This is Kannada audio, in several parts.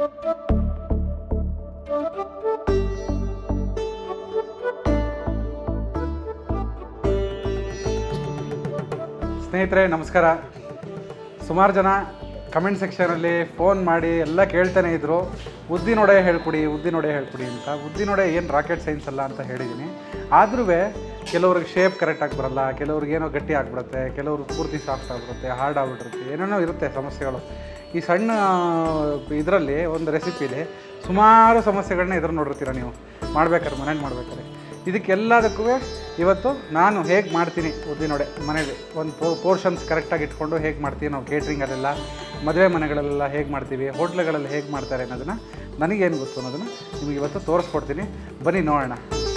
ಸ್ನೇಹಿತರೆ ನಮಸ್ಕಾರ ಸುಮಾರು ಜನ ಕಮೆಂಟ್ ಸೆಕ್ಷನಲ್ಲಿ ಫೋನ್ ಮಾಡಿ ಎಲ್ಲ ಕೇಳ್ತಾನೆ ಇದ್ರು ಉದ್ದಿನೊಡೆ ಹೇಳ್ಕೊಡಿ ಉದ್ದಿನೊಡೆ ಹೇಳ್ಕೊಡಿ ಅಂತ ಉದ್ದಿನೊಡೆ ಏನು ರಾಕೆಟ್ ಸೈನ್ಸ್ ಅಲ್ಲ ಅಂತ ಹೇಳಿದ್ದೀನಿ ಆದ್ರೂ ಕೆಲವ್ರಿಗೆ ಶೇಪ್ ಕರೆಕ್ಟಾಗಿ ಬರಲ್ಲ ಕೆಲವ್ರಿಗೆ ಏನೋ ಗಟ್ಟಿ ಆಗಿಬಿಡುತ್ತೆ ಕೆಲವ್ರಿಗೆ ಪೂರ್ತಿ ಸಾಫ್ಟ್ ಆಗಿಬಿಡುತ್ತೆ ಹಾರ್ಡ್ ಆಗಿಬಿಟ್ಟಿರುತ್ತೆ ಏನೇನೋ ಇರುತ್ತೆ ಸಮಸ್ಯೆಗಳು ಈ ಸಣ್ಣ ಇದರಲ್ಲಿ ಒಂದು ರೆಸಿಪಿಲಿ ಸುಮಾರು ಸಮಸ್ಯೆಗಳನ್ನ ಎದುರು ನೋಡಿರ್ತೀರ ನೀವು ಮಾಡ್ಬೇಕಾದ್ರೆ ಮನೇಲಿ ಮಾಡ್ಬೇಕಾದ್ರೆ ಇದಕ್ಕೆಲ್ಲದಕ್ಕೂ ಇವತ್ತು ನಾನು ಹೇಗೆ ಮಾಡ್ತೀನಿ ಉದ್ದಿನೊಡೆ ಮನೇಲಿ ಒಂದು ಪೋ ಪೋರ್ಷನ್ಸ್ ಕರೆಕ್ಟಾಗಿ ಇಟ್ಕೊಂಡು ಹೇಗೆ ಮಾಡ್ತೀವಿ ನಾವು ಕೇಟ್ರಿಂಗಲ್ಲೆಲ್ಲ ಮದುವೆ ಮನೆಗಳಲ್ಲೆಲ್ಲ ಹೇಗೆ ಮಾಡ್ತೀವಿ ಹೋಟ್ಲುಗಳಲ್ಲಿ ಹೇಗೆ ಮಾಡ್ತಾರೆ ಅನ್ನೋದನ್ನು ನನಗೇನು ಗೊತ್ತು ಅನ್ನೋದನ್ನು ನಿಮಗೆ ಇವತ್ತು ತೋರಿಸ್ಕೊಡ್ತೀನಿ ಬನ್ನಿ ನೋಡೋಣ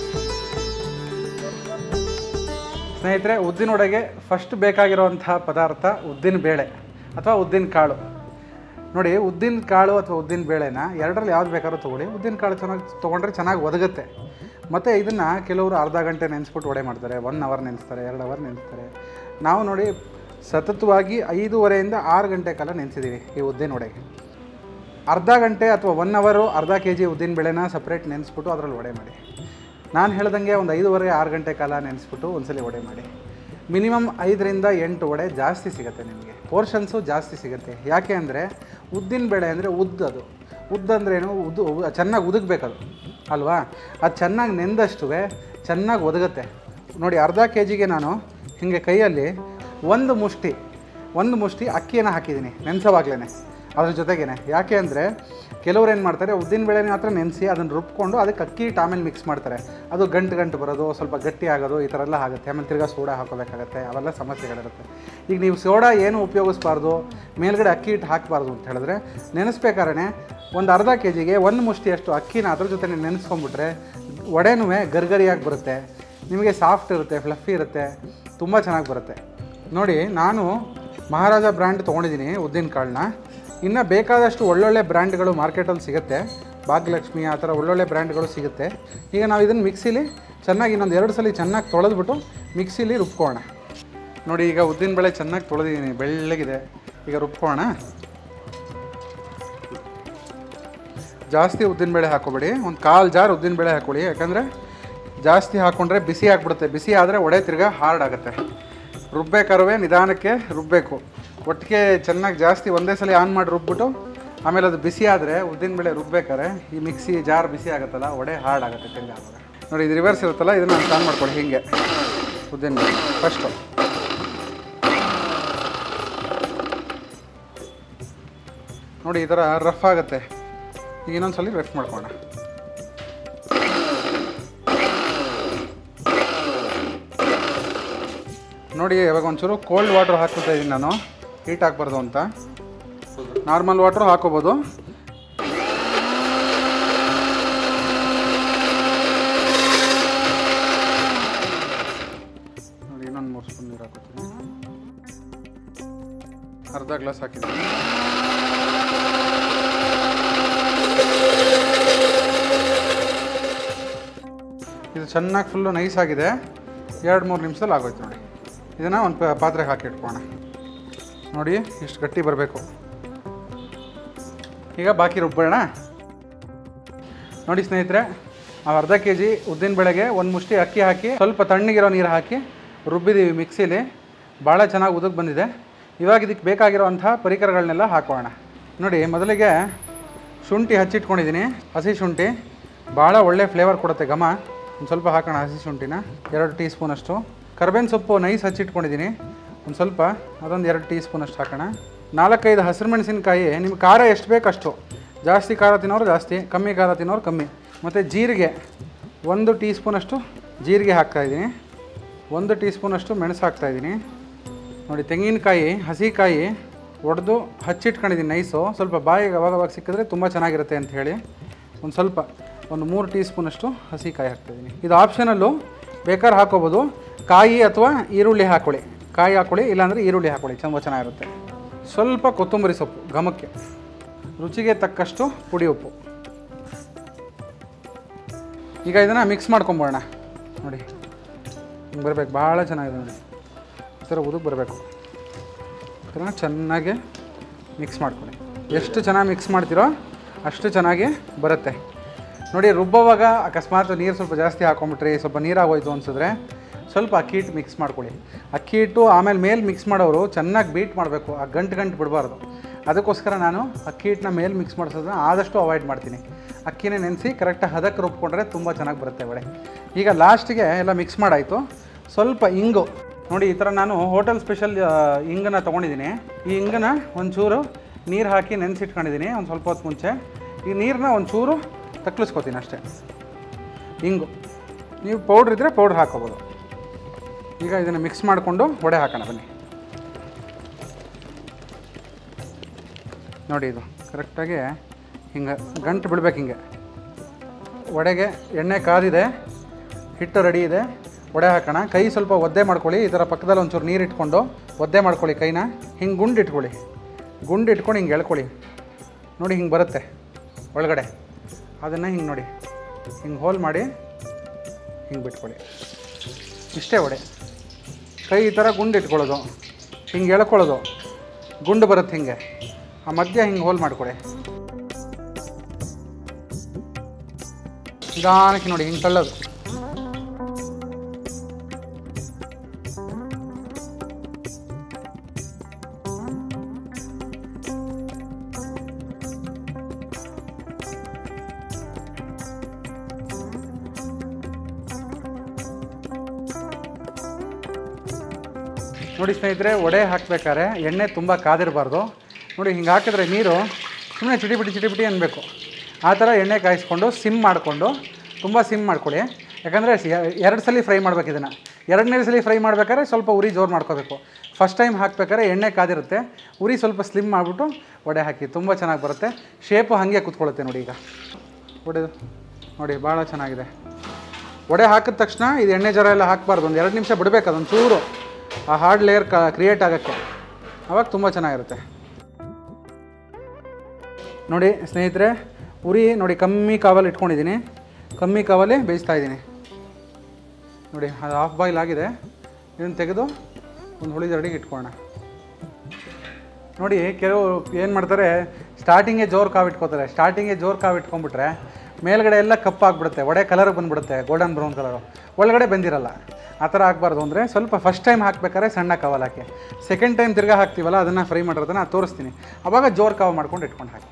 ಸ್ನೇಹಿತರೆ ಉದ್ದಿನೊಡೆಗೆ ಫಸ್ಟ್ ಬೇಕಾಗಿರುವಂತಹ ಪದಾರ್ಥ ಉದ್ದಿನ ಬೇಳೆ ಅಥವಾ ಉದ್ದಿನ ಕಾಳು ನೋಡಿ ಉದ್ದಿನ ಕಾಳು ಅಥವಾ ಉದ್ದಿನ ಬೇಳೆನ ಎರಡರಲ್ಲಿ ಯಾವ್ದು ಬೇಕಾದ್ರೂ ತೊಗೊಳ್ಳಿ ಉದ್ದಿನ ಕಾಳು ಚೆನ್ನಾಗಿ ತೊಗೊಂಡ್ರೆ ಚೆನ್ನಾಗಿ ಒದಗುತ್ತೆ ಮತ್ತು ಇದನ್ನು ಕೆಲವರು ಅರ್ಧ ಗಂಟೆ ನೆನೆಸ್ಬಿಟ್ಟು ವಡೆ ಮಾಡ್ತಾರೆ ಒನ್ ಅವರ್ ನೆನೆಸ್ತಾರೆ ಎರಡು ಅವರ್ ನೆನೆಸ್ತಾರೆ ನಾವು ನೋಡಿ ಸತತವಾಗಿ ಐದೂವರೆಯಿಂದ ಆರು ಗಂಟೆ ಕಾಲ ನೆನೆಸಿದ್ದೀವಿ ಈ ಉದ್ದಿನ ವಡೆಗೆ ಅರ್ಧ ಗಂಟೆ ಅಥವಾ ಒನ್ ಅವರು ಅರ್ಧ ಕೆ ಜಿ ಉದ್ದಿನ ಬೇಳೆನ ಸಪ್ರೇಟ್ ನೆನೆಸ್ಬಿಟ್ಟು ಅದರಲ್ಲಿ ವಡೆ ಮಾಡಿ ನಾನು ಹೇಳ್ದಂಗೆ ಒಂದು ಐದೂವರೆ ಆರು ಗಂಟೆ ಕಾಲ ನೆನೆಸ್ಬಿಟ್ಟು ಒಂದ್ಸಲಿ ವಡೆ ಮಾಡಿ ಮಿನಿಮಮ್ ಐದರಿಂದ ಎಂಟು ವಡೆ ಜಾಸ್ತಿ ಸಿಗುತ್ತೆ ನಿಮಗೆ ಪೋರ್ಷನ್ಸು ಜಾಸ್ತಿ ಸಿಗುತ್ತೆ ಯಾಕೆ ಅಂದರೆ ಉದ್ದಿನ ಬೇಳೆ ಅಂದರೆ ಉದ್ದದು ಉದ್ದ ಅಂದ್ರೇನು ಉದ್ದು ಚೆನ್ನಾಗಿ ಉದುಗಬೇಕದು ಅಲ್ವಾ ಅದು ಚೆನ್ನಾಗಿ ನೆಂದಷ್ಟು ಚೆನ್ನಾಗಿ ಒದಗುತ್ತೆ ನೋಡಿ ಅರ್ಧ ಕೆ ಜಿಗೆ ನಾನು ಹೀಗೆ ಕೈಯಲ್ಲಿ ಒಂದು ಮುಷ್ಟಿ ಒಂದು ಮುಷ್ಟಿ ಅಕ್ಕಿಯನ್ನು ಹಾಕಿದ್ದೀನಿ ನೆನೆಸೋವಾಗ್ಲೇ ಅದ್ರ ಜೊತೆಗೇನೆ ಯಾಕೆ ಅಂದರೆ ಕೆಲವ್ರು ಏನು ಮಾಡ್ತಾರೆ ಉದ್ದಿನ ಬೇಳೆನ ಮಾತ್ರ ನೆನೆಸಿ ಅದನ್ನು ರುಬ್ಕೊಂಡು ಅದಕ್ಕೆ ಅಕ್ಕಿ ಹಿಟ್ಟು ಆಮೇಲೆ ಮಿಕ್ಸ್ ಮಾಡ್ತಾರೆ ಅದು ಗಂಟು ಗಂಟು ಬರೋದು ಸ್ವಲ್ಪ ಗಟ್ಟಿ ಆಗೋದು ಈ ಥರ ಎಲ್ಲ ಆಗುತ್ತೆ ಆಮೇಲೆ ತಿರ್ಗಾ ಸೋಡಾ ಹಾಕೋಬೇಕಾಗತ್ತೆ ಅವೆಲ್ಲ ಸಮಸ್ಯೆಗಳಿರುತ್ತೆ ಈಗ ನೀವು ಸೋಡಾ ಏನು ಉಪಯೋಗಿಸ್ಬಾರ್ದು ಮೇಲ್ಗಡೆ ಅಕ್ಕಿ ಹಿಟ್ಟು ಹಾಕಬಾರ್ದು ಅಂತ ಹೇಳಿದ್ರೆ ನೆನೆಸ್ಬೇಕಾದ್ರೆ ಒಂದು ಅರ್ಧ ಕೆ ಜಿಗೆ ಒಂದು ಮುಷ್ಟಿಯಷ್ಟು ಅಕ್ಕಿನ ಅದ್ರ ಜೊತೆ ನೆನೆಸ್ಕೊಂಡ್ಬಿಟ್ರೆ ವಡೆನೂ ಗರ್ಗರಿಯಾಗಿ ಬರುತ್ತೆ ನಿಮಗೆ ಸಾಫ್ಟ್ ಇರುತ್ತೆ ಫ್ಲಫಿ ಇರುತ್ತೆ ತುಂಬ ಚೆನ್ನಾಗಿ ಬರುತ್ತೆ ನೋಡಿ ನಾನು ಮಹಾರಾಜ ಬ್ರ್ಯಾಂಡ್ ತೊಗೊಂಡಿದ್ದೀನಿ ಉದ್ದಿನ ಕಾಳನ್ನ ಇನ್ನು ಬೇಕಾದಷ್ಟು ಒಳ್ಳೊಳ್ಳೆ ಬ್ರ್ಯಾಂಡ್ಗಳು ಮಾರ್ಕೆಟಲ್ಲಿ ಸಿಗುತ್ತೆ ಭಾಗ್ಯಲಕ್ಷ್ಮಿ ಆ ಥರ ಒಳ್ಳೊಳ್ಳೆ ಬ್ರ್ಯಾಂಡ್ಗಳು ಸಿಗುತ್ತೆ ಈಗ ನಾವು ಇದನ್ನು ಮಿಕ್ಸಿಲಿ ಚೆನ್ನಾಗಿ ಇನ್ನೊಂದು ಎರಡು ಸಲ ಚೆನ್ನಾಗಿ ತೊಳೆದ್ಬಿಟ್ಟು ಮಿಕ್ಸಿಲಿ ರುಬ್ಕೋಣ ನೋಡಿ ಈಗ ಉದ್ದಿನ ಬೇಳೆ ಚೆನ್ನಾಗಿ ತೊಳೆದಿದ್ದೀನಿ ಬೆಳ್ಳಗಿದೆ ಈಗ ರುಬ್ಕೋಣ ಜಾಸ್ತಿ ಉದ್ದಿನಬೇಳೆ ಹಾಕೋಬೇಡಿ ಒಂದು ಕಾಲು ಜಾರ್ ಉದ್ದಿನಬೇಳೆ ಹಾಕೊಳ್ಳಿ ಯಾಕಂದರೆ ಜಾಸ್ತಿ ಹಾಕ್ಕೊಂಡ್ರೆ ಬಿಸಿ ಆಗಿಬಿಡುತ್ತೆ ಬಿಸಿ ಆದರೆ ಒಡೆ ತಿರ್ಗಾ ಹಾರ್ಡ್ ಆಗುತ್ತೆ ರುಬ್ಬೇಕಾರುವೆ ನಿಧಾನಕ್ಕೆ ರುಬ್ಬಬೇಕು ಒಟ್ಟಿಗೆ ಚೆನ್ನಾಗಿ ಜಾಸ್ತಿ ಒಂದೇ ಸಲ ಆನ್ ಮಾಡಿ ರುಬ್ಬಿಟ್ಟು ಆಮೇಲೆ ಅದು ಬಿಸಿ ಆದರೆ ಉದ್ದಿನಬೇಳೆ ರುಬ್ಬೇಕಾದ್ರೆ ಈ ಮಿಕ್ಸಿ ಜಾರ್ ಬಿಸಿ ಆಗುತ್ತಲ್ಲ ಒಡೆ ಹಾರ್ಡ್ ಆಗುತ್ತೆ ತಿರ್ಗಾ ಆವಾಗ ನೋಡಿ ಇದು ರಿವರ್ಸ್ ಇರುತ್ತಲ್ಲ ಇದನ್ನು ಆನ್ ಮಾಡ್ಕೊಳ್ಳಿ ಹೀಗೆ ಉದ್ದಿನಬೇಳೆ ಫಸ್ಟು ನೋಡಿ ಈ ಥರ ರಫ್ ಆಗುತ್ತೆ ಈಗ ಇನ್ನೊಂದು ಸಲ ರಫ್ ಮಾಡ್ಕೋಣ ನೋಡಿ ಇವಾಗ ಒಂಚೂರು ಕೋಲ್ಡ್ ವಾಟ್ರ್ ಹಾಕ್ತಾ ಇದ್ದೀನಿ ನಾನು ಹೀಟ್ ಹಾಕ್ಬಾರ್ದು ಅಂತ ನಾರ್ಮಲ್ ವಾಟ್ರು ಹಾಕೋಬೋದು ನೋಡಿ ಇನ್ನೊಂದು ಮೂರು ಸ್ಪೂನ್ ನೀರು ಹಾಕೋತೀನಿ ಅರ್ಧ ಗ್ಲಾಸ್ ಹಾಕಿದ್ದೀನಿ ಇದು ಚೆನ್ನಾಗಿ ಫುಲ್ಲು ನೈಸ್ ಆಗಿದೆ ಎರಡು ಮೂರು ನಿಮಿಷದಲ್ಲಿ ಆಗೋಯ್ತು ನೋಡಿ ಇದನ್ನು ಒಂದು ಪ- ಪಾತ್ರೆಗೆ ಹಾಕಿ ಇಟ್ಕೋಣ ನೋಡಿ ಇಷ್ಟು ಗಟ್ಟಿ ಬರಬೇಕು ಈಗ ಬಾಕಿ ರುಬ್ಬೋಣ ನೋಡಿ ಸ್ನೇಹಿತರೆ ನಾವು ಅರ್ಧ ಕೆ ಜಿ ಉದ್ದಿನ ಬೇಳೆಗೆ ಒಂದು ಮುಷ್ಟಿ ಅಕ್ಕಿ ಹಾಕಿ ಸ್ವಲ್ಪ ತಣ್ಣಗಿರೋ ನೀರು ಹಾಕಿ ರುಬ್ಬಿದ್ದೀವಿ ಮಿಕ್ಸಿಲಿ ಭಾಳ ಚೆನ್ನಾಗಿ ಉದಕ್ ಬಂದಿದೆ ಇವಾಗ ಇದಕ್ಕೆ ಬೇಕಾಗಿರೋವಂಥ ಪರಿಕರಗಳನ್ನೆಲ್ಲ ಹಾಕೋಣ ನೋಡಿ ಮೊದಲಿಗೆ ಶುಂಠಿ ಹಚ್ಚಿಟ್ಕೊಂಡಿದ್ದೀನಿ ಹಸಿ ಶುಂಠಿ ಭಾಳ ಒಳ್ಳೆ ಫ್ಲೇವರ್ ಕೊಡುತ್ತೆ ಘಮ ಒಂದು ಸ್ವಲ್ಪ ಹಾಕೋಣ ಹಸಿ ಶುಂಠಿನ ಎರಡು ಟೀ ಸ್ಪೂನಷ್ಟು ಕರ್ಬೇವಿನ ಸೊಪ್ಪು ನೈಸ್ ಹಚ್ಚಿಟ್ಕೊಂಡಿದ್ದೀನಿ ಒಂದು ಸ್ವಲ್ಪ ಅದೊಂದು ಎರಡು ಟೀ ಸ್ಪೂನಷ್ಟು ಹಾಕೋಣ ನಾಲ್ಕೈದು ಹಸಿರು ಮೆಣಸಿನ್ಕಾಯಿ ನಿಮ್ಗೆ ಖಾರ ಎಷ್ಟು ಬೇಕು ಅಷ್ಟು ಜಾಸ್ತಿ ಖಾರ ತಿನ್ನೋರು ಜಾಸ್ತಿ ಕಮ್ಮಿ ಖಾರ ತಿನ್ನೋರು ಕಮ್ಮಿ ಮತ್ತು ಜೀರಿಗೆ ಒಂದು ಟೀ ಸ್ಪೂನಷ್ಟು ಜೀರಿಗೆ ಹಾಕ್ತಾಯಿದ್ದೀನಿ ಒಂದು ಟೀ ಸ್ಪೂನಷ್ಟು ಮೆಣಸು ಹಾಕ್ತಾಯಿದ್ದೀನಿ ನೋಡಿ ತೆಂಗಿನಕಾಯಿ ಹಸಿಕಾಯಿ ಒಡೆದು ಹಚ್ಚಿಟ್ಕೊಂಡಿದ್ದೀನಿ ನೈಸು ಸ್ವಲ್ಪ ಬಾಯಿಗೆ ಅವಾಗ ಅವಾಗ ಸಿಕ್ಕಿದ್ರೆ ತುಂಬ ಚೆನ್ನಾಗಿರುತ್ತೆ ಅಂತ ಹೇಳಿ ಒಂದು ಸ್ವಲ್ಪ ಒಂದು ಮೂರು ಟೀ ಸ್ಪೂನಷ್ಟು ಹಸಿಕಾಯಿ ಹಾಕ್ತಾಯಿದ್ದೀನಿ ಇದು ಆಪ್ಷನಲ್ಲು ಬೇಕಾದ್ರೆ ಹಾಕೋಬೋದು ಕಾಯಿ ಅಥವಾ ಈರುಳ್ಳಿ ಹಾಕ್ಕೊಳ್ಳಿ ಕಾಯಿ ಹಾಕ್ಕೊಳ್ಳಿ ಇಲ್ಲಾಂದರೆ ಈರುಳ್ಳಿ ಹಾಕ್ಕೊಳ್ಳಿ ತುಂಬ ಚೆನ್ನಾಗಿರುತ್ತೆ ಸ್ವಲ್ಪ ಕೊತ್ತಂಬರಿ ಸೊಪ್ಪು ಘಮಕ್ಕೆ ರುಚಿಗೆ ತಕ್ಕಷ್ಟು ಪುಡಿ ಉಪ್ಪು ಈಗ ಇದನ್ನು ಮಿಕ್ಸ್ ಮಾಡ್ಕೊಂಬೋಣ ನೋಡಿ ಹಿಂಗೆ ಬರಬೇಕು ಭಾಳ ಚೆನ್ನಾಗಿದೆ ನೋಡಿ ಈ ಥರ ಉದುಕ್ ಬರಬೇಕು ಈ ಥರ ಚೆನ್ನಾಗಿ ಮಿಕ್ಸ್ ಮಾಡ್ಕೊಳ್ಳಿ ಎಷ್ಟು ಚೆನ್ನಾಗಿ ಮಿಕ್ಸ್ ಮಾಡ್ತೀರೋ ಅಷ್ಟು ಚೆನ್ನಾಗಿ ಬರುತ್ತೆ ನೋಡಿ ರುಬ್ಬವಾಗ ಅಕಸ್ಮಾತ್ ನೀರು ಸ್ವಲ್ಪ ಜಾಸ್ತಿ ಹಾಕೊಂಬಿಟ್ರಿ ಸ್ವಲ್ಪ ನೀರಾಗೋಯ್ತು ಅನ್ಸಿದ್ರೆ ಸ್ವಲ್ಪ ಅಕ್ಕಿ ಹಿಟ್ಟು ಮಿಕ್ಸ್ ಮಾಡ್ಕೊಳ್ಳಿ ಅಕ್ಕಿ ಹಿಟ್ಟು ಆಮೇಲೆ ಮೇಲೆ ಮಿಕ್ಸ್ ಮಾಡೋರು ಚೆನ್ನಾಗಿ ಬೀಟ್ ಮಾಡಬೇಕು ಆ ಗಂಟು ಗಂಟು ಬಿಡಬಾರ್ದು ಅದಕ್ಕೋಸ್ಕರ ನಾನು ಅಕ್ಕಿ ಹಿಟ್ಟನ್ನ ಮೇಲೆ ಮಿಕ್ಸ್ ಮಾಡಿಸೋದನ್ನ ಆದಷ್ಟು ಅವಾಯ್ಡ್ ಮಾಡ್ತೀನಿ ಅಕ್ಕಿನೇ ನೆನೆಸಿ ಕರೆಕ್ಟಾಗಿ ಹದಕ್ಕೆ ರುಬ್ಕೊಂಡ್ರೆ ತುಂಬ ಚೆನ್ನಾಗಿ ಬರುತ್ತೆ ವಡೆ ಈಗ ಲಾಸ್ಟಿಗೆ ಎಲ್ಲ ಮಿಕ್ಸ್ ಮಾಡಾಯಿತು ಸ್ವಲ್ಪ ಇಂಗು ನೋಡಿ ಈ ಥರ ನಾನು ಹೋಟೆಲ್ ಸ್ಪೆಷಲ್ ಇಂಗನ್ನ ತೊಗೊಂಡಿದ್ದೀನಿ ಈ ಇಂಗನ್ನ ಒಂಚೂರು ನೀರು ಹಾಕಿ ನೆನೆಸಿಟ್ಕೊಂಡಿದ್ದೀನಿ ಒಂದು ಸ್ವಲ್ಪ ಹೊತ್ತು ಮುಂಚೆ ಈ ನೀರನ್ನ ಒಂಚೂರು ತಕ್ಲಿಸ್ಕೊತೀನಿ ಅಷ್ಟೇ ಇಂಗು ನೀವು ಪೌಡ್ರ್ ಇದ್ದರೆ ಪೌಡ್ರ್ ಹಾಕೋಬೋದು ಈಗ ಇದನ್ನು ಮಿಕ್ಸ್ ಮಾಡಿಕೊಂಡು ವಡೆ ಹಾಕೋಣ ಬನ್ನಿ ನೋಡಿ ಇದು ಕರೆಕ್ಟಾಗಿ ಹಿಂಗೆ ಗಂಟು ಬಿಡ್ಬೇಕು ಹಿಂಗೆ ವಡೆಗೆ ಎಣ್ಣೆ ಕಾದಿದೆ ಹಿಟ್ಟು ರೆಡಿ ಇದೆ ವಡೆ ಹಾಕೋಣ ಕೈ ಸ್ವಲ್ಪ ಒದ್ದೆ ಮಾಡ್ಕೊಳ್ಳಿ ಈ ಥರ ಪಕ್ಕದಲ್ಲಿ ಒಂಚೂರು ನೀರು ಇಟ್ಕೊಂಡು ಒದ್ದೆ ಮಾಡ್ಕೊಳ್ಳಿ ಕೈನ ಹಿಂಗೆ ಗುಂಡು ಇಟ್ಕೊಳ್ಳಿ ಗುಂಡು ಇಟ್ಕೊಂಡು ಹಿಂಗೆ ಎಳ್ಕೊಳ್ಳಿ ನೋಡಿ ಹಿಂಗೆ ಬರುತ್ತೆ ಒಳಗಡೆ ಅದನ್ನು ಹಿಂಗೆ ನೋಡಿ ಹಿಂಗೆ ಹೋಲ್ ಮಾಡಿ ಹಿಂಗೆ ಬಿಟ್ಕೊಳ್ಳಿ ಇಷ್ಟೇ ವಡೆ ಕೈ ಈ ಥರ ಗುಂಡು ಇಟ್ಕೊಳ್ಳೋದು ಹಿಂಗೆ ಎಳ್ಕೊಳ್ಳೋದು ಗುಂಡು ಬರುತ್ತೆ ಹಿಂಗೆ ಆ ಮಧ್ಯ ಹಿಂಗೆ ಹೋಲ್ ಮಾಡ್ಕೊಳ್ಳಿ ನಿಧಾನಕ್ಕೆ ನೋಡಿ ಹಿಂಗೆ ತಳ್ಳೋದು ನೋಡಿ ಸ್ನೇಹಿತರೆ ವಡೆ ಹಾಕ್ಬೇಕಾದ್ರೆ ಎಣ್ಣೆ ತುಂಬ ಕಾದಿರಬಾರ್ದು ನೋಡಿ ಹಿಂಗೆ ಹಾಕಿದ್ರೆ ನೀರು ಸುಮ್ಮನೆ ಚಿಟಿಪಿಟಿ ಚಿಟಿಪಿಟಿ ಅನ್ಬೇಕು ಆ ಥರ ಎಣ್ಣೆ ಕಾಯಿಸ್ಕೊಂಡು ಸಿಮ್ ಮಾಡಿಕೊಂಡು ತುಂಬ ಸಿಮ್ ಮಾಡ್ಕೊಳ್ಳಿ ಯಾಕಂದರೆ ಎರಡು ಸಲ ಫ್ರೈ ಮಾಡ್ಬೇಕು ಇದನ್ನು ಎರಡನೇ ಸಲ ಫ್ರೈ ಮಾಡ್ಬೇಕಾದ್ರೆ ಸ್ವಲ್ಪ ಉರಿ ಜೋರು ಮಾಡ್ಕೋಬೇಕು ಫಸ್ಟ್ ಟೈಮ್ ಹಾಕ್ಬೇಕಾದ್ರೆ ಎಣ್ಣೆ ಕಾದಿರುತ್ತೆ ಉರಿ ಸ್ವಲ್ಪ ಸ್ಲಿಮ್ ಮಾಡಿಬಿಟ್ಟು ವಡೆ ಹಾಕಿ ತುಂಬ ಚೆನ್ನಾಗಿ ಬರುತ್ತೆ ಶೇಪು ಹಾಗೆ ಕೂತ್ಕೊಳ್ಳುತ್ತೆ ನೋಡಿ ಈಗ ವಡೆ ನೋಡಿ ಭಾಳ ಚೆನ್ನಾಗಿದೆ ವಡೆ ಹಾಕಿದ ತಕ್ಷಣ ಇದು ಎಣ್ಣೆ ಜರ ಎಲ್ಲ ಹಾಕಬಾರ್ದು ಒಂದು ಎರಡು ನಿಮಿಷ ಬಿಡಬೇಕು ಅದೊಂದು ಚೂರು ಆ ಹಾರ್ಡ್ ಲೇಯರ್ ಕ ಕ್ರಿಯೇಟ್ ಆಗೋಕ್ಕೆ ಆವಾಗ ತುಂಬ ಚೆನ್ನಾಗಿರುತ್ತೆ ನೋಡಿ ಸ್ನೇಹಿತರೆ ಉರಿ ನೋಡಿ ಕಮ್ಮಿ ಕಾವಲ್ಲಿ ಇಟ್ಕೊಂಡಿದ್ದೀನಿ ಕಮ್ಮಿ ಕಾವಲ್ಲಿ ಬೇಯಿಸ್ತಾ ಇದ್ದೀನಿ ನೋಡಿ ಅದು ಹಾಫ್ ಬಾಯ್ಲ್ ಆಗಿದೆ ಇದನ್ನು ತೆಗೆದು ಒಂದು ಹುಳಿ ಜರಡಿಗೆ ಇಟ್ಕೊಳ್ಳೋಣ ನೋಡಿ ಕೆಲವು ಏನು ಮಾಡ್ತಾರೆ ಸ್ಟಾರ್ಟಿಂಗೇ ಜೋರು ಕಾವು ಇಟ್ಕೋತಾರೆ ಸ್ಟಾರ್ಟಿಂಗೇ ಜೋರು ಕಾವು ಇಟ್ಕೊಂಡ್ಬಿಟ್ರೆ ಮೇಲ್ಗಡೆ ಎಲ್ಲ ಕಪ್ಪಾಗ್ಬಿಡುತ್ತೆ ಒಡೆ ಕಲರ್ ಬಂದ್ಬಿಡುತ್ತೆ ಗೋಲ್ಡನ್ ಬ್ರೌನ್ ಕಲರು ಒಳಗಡೆ ಬಂದಿರಲ್ಲ ಆ ಥರ ಆಗಬಾರ್ದು ಅಂದರೆ ಸ್ವಲ್ಪ ಫಸ್ಟ್ ಟೈಮ್ ಹಾಕ್ಬೇಕಾದ್ರೆ ಸಣ್ಣ ಕಾವಲ್ ಹಾಕಿ ಸೆಕೆಂಡ್ ಟೈಮ್ ತಿರ್ಗಾ ಹಾಕ್ತೀವಲ್ಲ ಅದನ್ನು ಫ್ರೈ ಮಾಡಿರೋದನ್ನ ತೋರಿಸ್ತೀನಿ ಆವಾಗ ಜೋರು ಕಾವು ಮಾಡ್ಕೊಂಡು ಇಟ್ಕೊಂಡು ಹಾಕಿ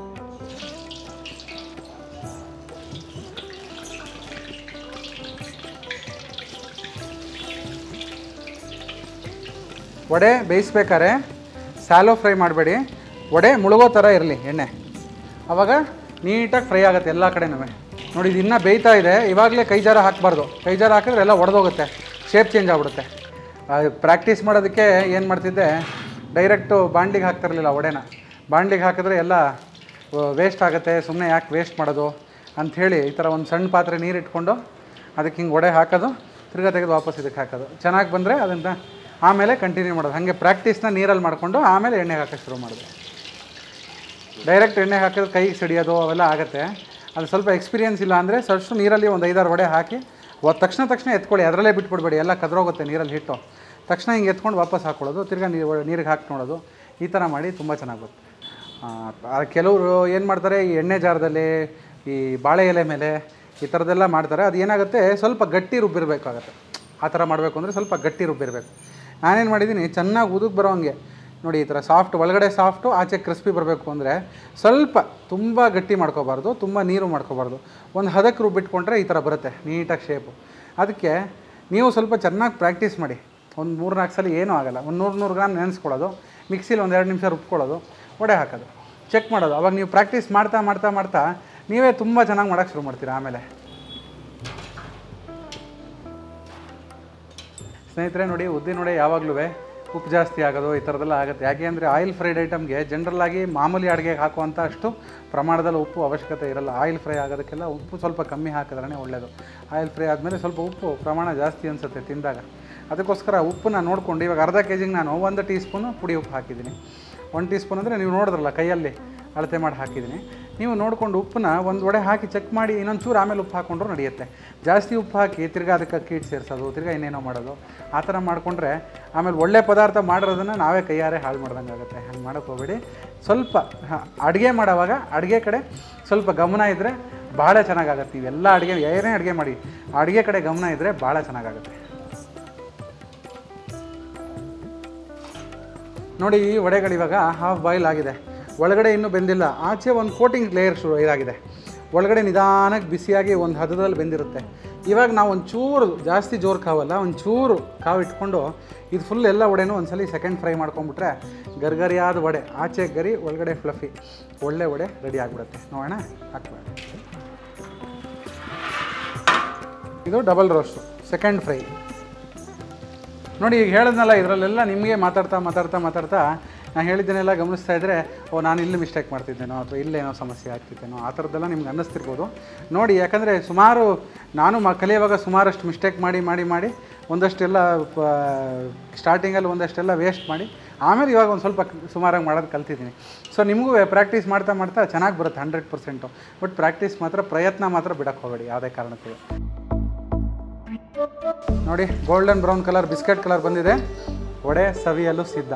ವಡೆ ಬೇಯಿಸ್ಬೇಕಾದ್ರೆ ಸ್ಯಾಲೋ ಫ್ರೈ ಮಾಡಬೇಡಿ ವಡೆ ಮುಳುಗೋ ಥರ ಇರಲಿ ಎಣ್ಣೆ ಆವಾಗ ನೀಟಾಗಿ ಫ್ರೈ ಆಗುತ್ತೆ ಎಲ್ಲ ಕಡೆನೂ ನೋಡಿ ಇದು ಇನ್ನೂ ಬೇಯ್ತಾ ಇದೆ ಇವಾಗಲೇ ಕೈ ಜಾರ ಹಾಕಬಾರ್ದು ಕೈ ಜಾರ ಹಾಕಿದ್ರೆ ಎಲ್ಲ ಒಡೆದೋಗುತ್ತೆ ಶೇಪ್ ಚೇಂಜ್ ಆಗಿಬಿಡುತ್ತೆ ಪ್ರಾಕ್ಟೀಸ್ ಮಾಡೋದಕ್ಕೆ ಏನು ಮಾಡ್ತಿದ್ದೆ ಡೈರೆಕ್ಟು ಬಾಂಡ್ಲಿಗೆ ಹಾಕ್ತಿರಲಿಲ್ಲ ವಡೆನ ಬಾಂಡ್ಲಿಗೆ ಹಾಕಿದ್ರೆ ಎಲ್ಲ ವೇಸ್ಟ್ ಆಗುತ್ತೆ ಸುಮ್ಮನೆ ಯಾಕೆ ವೇಸ್ಟ್ ಮಾಡೋದು ಅಂಥೇಳಿ ಈ ಥರ ಒಂದು ಸಣ್ಣ ಪಾತ್ರೆ ನೀರು ಇಟ್ಕೊಂಡು ಅದಕ್ಕೆ ಹಿಂಗೆ ವಡೆ ಹಾಕೋದು ತಿರ್ಗಾ ತೆಗೆದು ವಾಪಸ್ ಇದಕ್ಕೆ ಹಾಕೋದು ಚೆನ್ನಾಗಿ ಬಂದರೆ ಅದನ್ನು ಆಮೇಲೆ ಕಂಟಿನ್ಯೂ ಮಾಡೋದು ಹಾಗೆ ಪ್ರಾಕ್ಟೀಸ್ನ ನೀರಲ್ಲಿ ಮಾಡಿಕೊಂಡು ಆಮೇಲೆ ಎಣ್ಣೆಗೆ ಹಾಕೋಕ್ಕೆ ಶುರು ಮಾಡೋದು ಡೈರೆಕ್ಟ್ ಎಣ್ಣೆ ಹಾಕಿದ್ರೆ ಕೈಗೆ ಸಿಡಿಯೋದು ಅವೆಲ್ಲ ಆಗುತ್ತೆ ಅದು ಸ್ವಲ್ಪ ಎಕ್ಸ್ಪೀರಿಯನ್ಸ್ ಇಲ್ಲ ಅಂದರೆ ಸ್ವಲ್ಪ ನೀರಲ್ಲಿ ಒಂದು ಐದಾರು ವಡೆ ಹಾಕಿ ಒತ್ತು ತಕ್ಷಣ ತಕ್ಷಣ ಎತ್ಕೊಳ್ಳಿ ಅದರಲ್ಲೇ ಬಿಟ್ಬಿಡ್ಬೇಡಿ ಎಲ್ಲ ಕದ್ರೋಗುತ್ತೆ ನೀರಲ್ಲಿ ಹಿಟ್ಟು ತಕ್ಷಣ ಹಿಂಗೆ ಎತ್ಕೊಂಡು ವಾಪಸ್ ಹಾಕ್ಕೊಳ್ಳೋದು ತಿರ್ಗಾ ನೀರು ನೀರಿಗೆ ಹಾಕಿ ನೋಡೋದು ಈ ಥರ ಮಾಡಿ ತುಂಬ ಚೆನ್ನಾಗಿ ಬರುತ್ತೆ ಆ, ಕೆಲವರು ಏನು ಮಾಡ್ತಾರೆ ಈ ಎಣ್ಣೆ ಜಾರದಲ್ಲಿ ಈ ಬಾಳೆ ಎಲೆ ಮೇಲೆ ಈ ಥರದ್ದೆಲ್ಲ ಮಾಡ್ತಾರೆ ಅದು ಏನಾಗುತ್ತೆ ಸ್ವಲ್ಪ ಗಟ್ಟಿ ರುಬ್ಬಿರಬೇಕಾಗತ್ತೆ ಆ ಥರ ಮಾಡಬೇಕು ಅಂದರೆ ಸ್ವಲ್ಪ ಗಟ್ಟಿ ರುಬ್ಬಿರಬೇಕು ನಾನೇನು ಮಾಡಿದ್ದೀನಿ ಚೆನ್ನಾಗಿ ಉದುಕ್ ಬರೋ ಹಂಗೆ ನೋಡಿ ಈ ಥರ ಸಾಫ್ಟ್ ಒಳಗಡೆ ಸಾಫ್ಟು ಆಚೆ ಕ್ರಿಸ್ಪಿ ಬರಬೇಕು ಅಂದರೆ ಸ್ವಲ್ಪ ತುಂಬ ಗಟ್ಟಿ ಮಾಡ್ಕೋಬಾರ್ದು ತುಂಬ ನೀರು ಮಾಡ್ಕೋಬಾರ್ದು ಒಂದು ಹದಕ್ಕೆ ರುಬ್ಬಿಟ್ಕೊಂಡ್ರೆ ಈ ಥರ ಬರುತ್ತೆ ನೀಟಾಗಿ ಶೇಪು ಅದಕ್ಕೆ ನೀವು ಸ್ವಲ್ಪ ಚೆನ್ನಾಗಿ ಪ್ರಾಕ್ಟೀಸ್ ಮಾಡಿ ಒಂದು ಮೂರು ನಾಲ್ಕು ಸಲ ಏನೂ ಆಗಲ್ಲ ಒಂದು ನೂರು ನೂರು ಗ್ರಾಮ್ ನೆನೆಸ್ಕೊಳ್ಳೋದು ಮಿಕ್ಸಿಲಿ ಒಂದು ಎರಡು ನಿಮಿಷ ರುಬ್ಕೊಳ್ಳೋದು ವಡೆ ಹಾಕೋದು ಚೆಕ್ ಮಾಡೋದು ಅವಾಗ ನೀವು ಪ್ರಾಕ್ಟೀಸ್ ಮಾಡ್ತಾ ಮಾಡ್ತಾ ಮಾಡ್ತಾ ನೀವೇ ತುಂಬ ಚೆನ್ನಾಗಿ ಮಾಡೋಕ್ಕೆ ಶುರು ಮಾಡ್ತೀರಾ ಆಮೇಲೆ ಸ್ನೇಹಿತರೆ ನೋಡಿ ಉದ್ದಿನ ವಡೆ ಯಾವಾಗಲೂ ಉಪ್ಪು ಜಾಸ್ತಿ ಆಗೋದು ಈ ಥರದ್ದೆಲ್ಲ ಆಗುತ್ತೆ ಯಾಕೆ ಅಂದರೆ ಆಯಿಲ್ ಫ್ರೈಡ್ ಐಟಮ್ಗೆ ಜನರಲ್ಲಾಗಿ ಮಾಮೂಲಿ ಅಡುಗೆಗೆ ಹಾಕುವಂಥ ಅಷ್ಟು ಪ್ರಮಾಣದಲ್ಲಿ ಉಪ್ಪು ಅವಶ್ಯಕತೆ ಇರಲ್ಲ ಆಯಿಲ್ ಫ್ರೈ ಆಗೋದಕ್ಕೆಲ್ಲ ಉಪ್ಪು ಸ್ವಲ್ಪ ಕಮ್ಮಿ ಹಾಕಿದ್ರೇ ಒಳ್ಳೆಯದು ಆಯಿಲ್ ಫ್ರೈ ಆದಮೇಲೆ ಸ್ವಲ್ಪ ಉಪ್ಪು ಪ್ರಮಾಣ ಜಾಸ್ತಿ ಅನಿಸುತ್ತೆ ತಿಂದಾಗ ಅದಕ್ಕೋಸ್ಕರ ಉಪ್ಪನ್ನ ನೋಡಿಕೊಂಡು ಇವಾಗ ಅರ್ಧ ಕೆ ಜಿಗೆ ನಾನು ಒಂದು ಟೀ ಸ್ಪೂನು ಪುಡಿ ಉಪ್ಪು ಹಾಕಿದ್ದೀನಿ ಒನ್ ಟೀ ಸ್ಪೂನ್ ಅಂದರೆ ನೀವು ನೋಡಿದ್ರಲ್ಲ ಕೈಯಲ್ಲಿ ಅಳತೆ ಮಾಡಿ ಹಾಕಿದ್ದೀನಿ ನೀವು ನೋಡಿಕೊಂಡು ಉಪ್ಪನ್ನ ಒಂದು ವಡೆ ಹಾಕಿ ಚೆಕ್ ಮಾಡಿ ಇನ್ನೊಂದು ಚೂರು ಆಮೇಲೆ ಉಪ್ಪು ಹಾಕ್ಕೊಂಡ್ರು ನಡೆಯುತ್ತೆ ಜಾಸ್ತಿ ಉಪ್ಪು ಹಾಕಿ ತಿರ್ಗಾ ಅದಕ್ಕೆ ಅಕ್ಕಿ ಹಿಟ್ಟು ಸೇರಿಸೋದು ತಿರ್ಗಾ ಇನ್ನೇನೋ ಮಾಡೋದು ಆ ಥರ ಮಾಡಿಕೊಂಡ್ರೆ ಆಮೇಲೆ ಒಳ್ಳೆ ಪದಾರ್ಥ ಮಾಡಿರೋದನ್ನು ನಾವೇ ಕೈಯಾರೆ ಹಾಳು ಮಾಡ್ದಂಗೆ ಆಗುತ್ತೆ ಹಂಗೆ ಮಾಡೋಕ್ಕೆ ಹೋಗ್ಬೇಡಿ ಸ್ವಲ್ಪ ಅಡುಗೆ ಮಾಡೋವಾಗ ಅಡುಗೆ ಕಡೆ ಸ್ವಲ್ಪ ಗಮನ ಇದ್ದರೆ ಭಾಳ ಚೆನ್ನಾಗಾಗತ್ತೆ ನೀವೆಲ್ಲ ಅಡುಗೆ ಏನೇ ಅಡುಗೆ ಮಾಡಿ ಅಡುಗೆ ಕಡೆ ಗಮನ ಇದ್ದರೆ ಭಾಳ ಚೆನ್ನಾಗಾಗುತ್ತೆ ನೋಡಿ ಈ ವಡೆಗಳು ಇವಾಗ ಹಾಫ್ ಬಾಯ್ಲ್ ಆಗಿದೆ ಒಳಗಡೆ ಇನ್ನೂ ಬೆಂದಿಲ್ಲ ಆಚೆ ಒಂದು ಕೋಟಿಂಗ್ ಲೇಯರ್ ಶುರು ಇದಾಗಿದೆ ಒಳಗಡೆ ನಿಧಾನಕ್ಕೆ ಬಿಸಿಯಾಗಿ ಒಂದು ಹದದಲ್ಲಿ ಬೆಂದಿರುತ್ತೆ ಇವಾಗ ನಾವು ಒಂಚೂರು ಜಾಸ್ತಿ ಜೋರು ಕಾವಲ್ಲ ಒಂಚೂರು ಕಾವು ಇಟ್ಕೊಂಡು ಇದು ಫುಲ್ ಎಲ್ಲ ವಡೆನೂ ಒಂದ್ಸಲಿ ಸೆಕೆಂಡ್ ಫ್ರೈ ಮಾಡ್ಕೊಂಬಿಟ್ರೆ ಗರ್ಗರಿಯಾದ ವಡೆ ಆಚೆ ಗರಿ ಒಳಗಡೆ ಫ್ಲಫಿ ಒಳ್ಳೆ ವಡೆ ರೆಡಿ ಆಗಿಬಿಡುತ್ತೆ ನೋಡೋಣ ಹಾಕ್ಬೇಡ ಇದು ಡಬಲ್ ರೋಸ್ಟು ಸೆಕೆಂಡ್ ಫ್ರೈ ನೋಡಿ ಈಗ ಹೇಳಿದ್ನಲ್ಲ ಇದರಲ್ಲೆಲ್ಲ ನಿಮಗೆ ಮಾತಾಡ್ತಾ ಮಾತಾಡ್ತಾ ಮಾತಾಡ್ತಾ ನಾನು ಹೇಳಿದ್ದನ್ನೆಲ್ಲ ಗಮನಿಸ್ತಾ ಇದ್ದರೆ ಓ ನಾನು ಇಲ್ಲಿ ಮಿಸ್ಟೇಕ್ ಮಾಡ್ತಿದ್ದೇನೋ ಅಥವಾ ಇಲ್ಲೇನೋ ಸಮಸ್ಯೆ ಆಗ್ತಿದ್ದೇನೋ ಆ ಥರದ್ದೆಲ್ಲ ನಿಮ್ಗೆ ಅನ್ನಿಸ್ತಿರ್ಬೋದು ನೋಡಿ ಯಾಕಂದರೆ ಸುಮಾರು ನಾನು ಮ ಕಲಿಯುವಾಗ ಸುಮಾರಷ್ಟು ಮಿಸ್ಟೇಕ್ ಮಾಡಿ ಮಾಡಿ ಮಾಡಿ ಒಂದಷ್ಟೆಲ್ಲ ಸ್ಟಾರ್ಟಿಂಗಲ್ಲಿ ಒಂದಷ್ಟೆಲ್ಲ ವೇಸ್ಟ್ ಮಾಡಿ ಆಮೇಲೆ ಇವಾಗ ಒಂದು ಸ್ವಲ್ಪ ಸುಮಾರಾಗಿ ಮಾಡೋದು ಕಲ್ತಿದ್ದೀನಿ ಸೊ ನಿಮಗೂ ಪ್ರಾಕ್ಟೀಸ್ ಮಾಡ್ತಾ ಮಾಡ್ತಾ ಚೆನ್ನಾಗಿ ಬರುತ್ತೆ ಹಂಡ್ರೆಡ್ ಪರ್ಸೆಂಟು ಬಟ್ ಪ್ರಾಕ್ಟೀಸ್ ಮಾತ್ರ ಪ್ರಯತ್ನ ಮಾತ್ರ ಬಿಡಕ್ಕೆ ಹೋಗಬೇಡಿ ಯಾವುದೇ ಕಾರಣಕ್ಕೂ ನೋಡಿ golden brown colour biscuit colour ಬಂದಿದೆ ವಡೆ ಸವಿಯಲು ಸಿದ್ಧ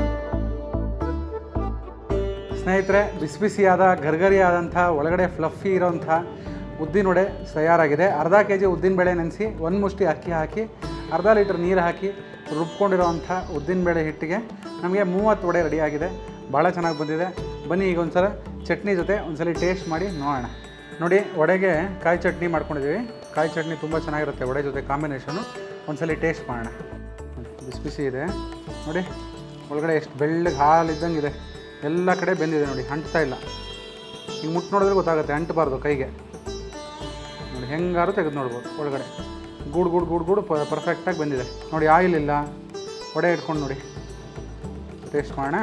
ಸ್ನೇಹಿತರೆ ಬಿಸಿ ಬಿಸಿಯಾದ ಗರ್ಗರಿಯಾದಂಥ ಒಳಗಡೆ ಫ್ಲಫಿ ಇರೋಂಥ ಉದ್ದಿನ ವಡೆ ತಯಾರಾಗಿದೆ ಅರ್ಧ ಕೆ ಜಿ ಉದ್ದಿನಬೇಳೆ ನೆನೆಸಿ ಒಂದು ಮುಷ್ಟಿ ಅಕ್ಕಿ ಹಾಕಿ ಅರ್ಧ ಲೀಟ್ರ್ ನೀರು ಹಾಕಿ ರುಬ್ಕೊಂಡಿರೋವಂಥ ಉದ್ದಿನಬೇಳೆ ಹಿಟ್ಟಿಗೆ ನಮಗೆ ಮೂವತ್ತು ವಡೆ ರೆಡಿಯಾಗಿದೆ ಭಾಳ ಚೆನ್ನಾಗಿ ಬಂದಿದೆ ಬನ್ನಿ ಈಗ ಒಂದ್ಸಲ ಚಟ್ನಿ ಜೊತೆ ಒಂದ್ಸಲ ಟೇಸ್ಟ್ ಮಾಡಿ ನೋಡೋಣ ನೋಡಿ ವಡೆಗೆ ಕಾಯಿ ಚಟ್ನಿ ಮಾಡ್ಕೊಂಡಿದ್ದೀವಿ ಕಾಯಿ ಚಟ್ನಿ ತುಂಬ ಚೆನ್ನಾಗಿರುತ್ತೆ ವಡೆ ಜೊತೆ ಕಾಂಬಿನೇಷನು ಒಂದ್ಸಲ ಟೇಸ್ಟ್ ಮಾಡೋಣ ಬಿಸಿ ಬಿಸಿ ಇದೆ ನೋಡಿ ಒಳಗಡೆ ಎಷ್ಟು ಬೆಳ್ಳಗೆ ಹಾಲಿದ್ದಂಗೆ ಇದೆ ಎಲ್ಲ ಕಡೆ ಬೆಂದಿದೆ ನೋಡಿ ಅಂಟ್ತಾ ಇಲ್ಲ ಈಗ ಮುಟ್ಟು ನೋಡಿದ್ರೆ ಗೊತ್ತಾಗುತ್ತೆ ಅಂಟಬಾರ್ದು ಕೈಗೆ ನೋಡಿ ಹೆಂಗಾರು ತೆಗೆದು ನೋಡ್ಬೋದು ಒಳಗಡೆ ಗೂಡು ಗೂಡು ಗೂಡು ಗೂಡು ಪರ್ಫೆಕ್ಟಾಗಿ ಬಂದಿದೆ ನೋಡಿ ಆಯಿಲ್ ಇಲ್ಲ ವಡೆ ಇಟ್ಕೊಂಡು ನೋಡಿ ಟೇಸ್ಟ್ ಮಾಡೋಣ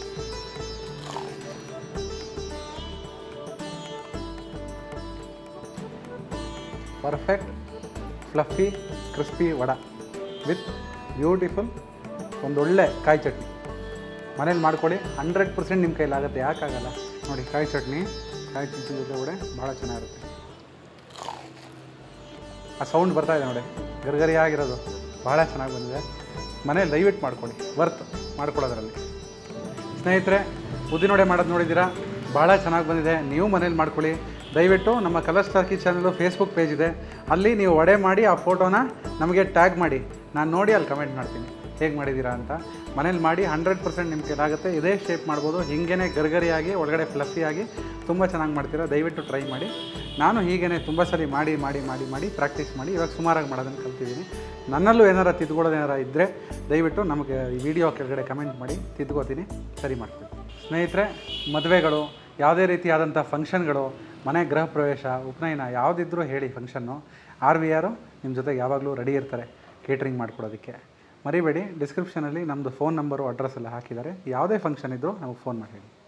perfect fluffy crispy vada with beautiful ಒಂದೊಳ್ಳೆ ಕಾಯಿ ಚಟ್ನಿ ಮನೇಲಿ ಮಾಡ್ಕೊಳ್ಳಿ ಹಂಡ್ರೆಡ್ ಪರ್ಸೆಂಟ್ ನಿಮ್ಮ ಕೈಲಾಗುತ್ತೆ ಯಾಕಾಗಲ್ಲ ನೋಡಿ ಕಾಯಿ ಚಟ್ನಿ ಕಾಯಿ ಚಟ್ನಿ ಜೊತೆ ವಡೆ ಭಾಳ ಚೆನ್ನಾಗಿರುತ್ತೆ ಆ ಸೌಂಡ್ ಬರ್ತಾ ಇದೆ ನೋಡಿ ಗರ್ಗರಿ ಆಗಿರೋದು ಭಾಳ ಚೆನ್ನಾಗಿ ಬಂದಿದೆ ಮನೇಲಿ ದಯವಿಟ್ಟು ಮಾಡ್ಕೊಳ್ಳಿ ವರ್ತ್ ಮಾಡ್ಕೊಳ್ಳೋದ್ರಲ್ಲಿ ಸ್ನೇಹಿತರೆ ಉದ್ದಿನೊಡೆ ಮಾಡೋದು ನೋಡಿದ್ದೀರಾ ಭಾಳ ಚೆನ್ನಾಗಿ ಬಂದಿದೆ ನೀವು ಮನೇಲಿ ಮಾಡ್ಕೊಳ್ಳಿ ದಯವಿಟ್ಟು ನಮ್ಮ Colors Talkie channel Facebook page ಇದೆ ಅಲ್ಲಿ ನೀವು ವಡೆ ಮಾಡಿ ಆ ಫೋಟೋನ ನಮಗೆ ಟ್ಯಾಗ್ ಮಾಡಿ ನಾನು ನೋಡಿ ಅಲ್ಲಿ ಕಮೆಂಟ್ ಮಾಡ್ತೀನಿ ಹೇಗೆ ಮಾಡಿದ್ದೀರಾ ಅಂತ ಮನೇಲಿ ಮಾಡಿ ಹಂಡ್ರೆಡ್ ಪರ್ಸೆಂಟ್ ನಿಮ್ಮ ಕೈಲಾಗುತ್ತೆ ಇದೇ ಶೇಪ್ ಮಾಡ್ಬೋದು ಹಿಂಗೇ ಗರ್ಗರಿಯಾಗಿ ಒಳಗಡೆ ಫ್ಲಫಿಯಾಗಿ ತುಂಬ ಚೆನ್ನಾಗಿ ಮಾಡ್ತೀರಾ ದಯವಿಟ್ಟು ಟ್ರೈ ಮಾಡಿ ನಾನು ಹೀಗೇ ತುಂಬ ಸರಿ ಮಾಡಿ ಮಾಡಿ ಮಾಡಿ ಮಾಡಿ ಪ್ರಾಕ್ಟೀಸ್ ಮಾಡಿ ಇವಾಗ ಸುಮಾರಾಗಿ ಮಾಡೋದನ್ನು ಕಲ್ತಿದ್ದೀನಿ ನನ್ನಲ್ಲೂ ಏನಾರ ತಿದ್ಕೊಳ್ಳೋದು ಏನಾರ ಇದ್ದರೆ ದಯವಿಟ್ಟು ನಮಗೆ ಈ ವಿಡಿಯೋ ಕೆಳಗಡೆ ಕಮೆಂಟ್ ಮಾಡಿ ತಿದ್ಕೋತೀನಿ ಸರಿ ಮಾಡ್ತೀನಿ ಸ್ನೇಹಿತರೆ ಮದುವೆಗಳು ಯಾವುದೇ ರೀತಿಯಾದಂಥ ಫಂಕ್ಷನ್ಗಳು ಮನೆ ಗೃಹ ಪ್ರವೇಶ ಉಪನಯನ ಯಾವುದಿದ್ರೂ ಹೇಳಿ ಫಂಕ್ಷನ್ನು ಆರ್ ವಿ ಆರು ನಿಮ್ಮ ಜೊತೆಗೆ ಯಾವಾಗಲೂ ರೆಡಿ ಇರ್ತಾರೆ ಕೇಟ್ರಿಂಗ್ ಮಾಡ್ಕೊಡೋದಕ್ಕೆ ಮರಿಬೇಡಿ ಡಿಸ್ಕ್ರಿಪ್ಷನಲ್ಲಿ ನಮ್ಮದು ಫೋನ್ ನಂಬರು ಅಡ್ರೆಸ್ ಎಲ್ಲ ಹಾಕಿದ್ದಾರೆ ಯಾವುದೇ ಫಂಕ್ಷನ್ ಇದ್ದರೂ ನಮಗೆ ಫೋನ್ ಮಾಡಿ ಹೇಳಿ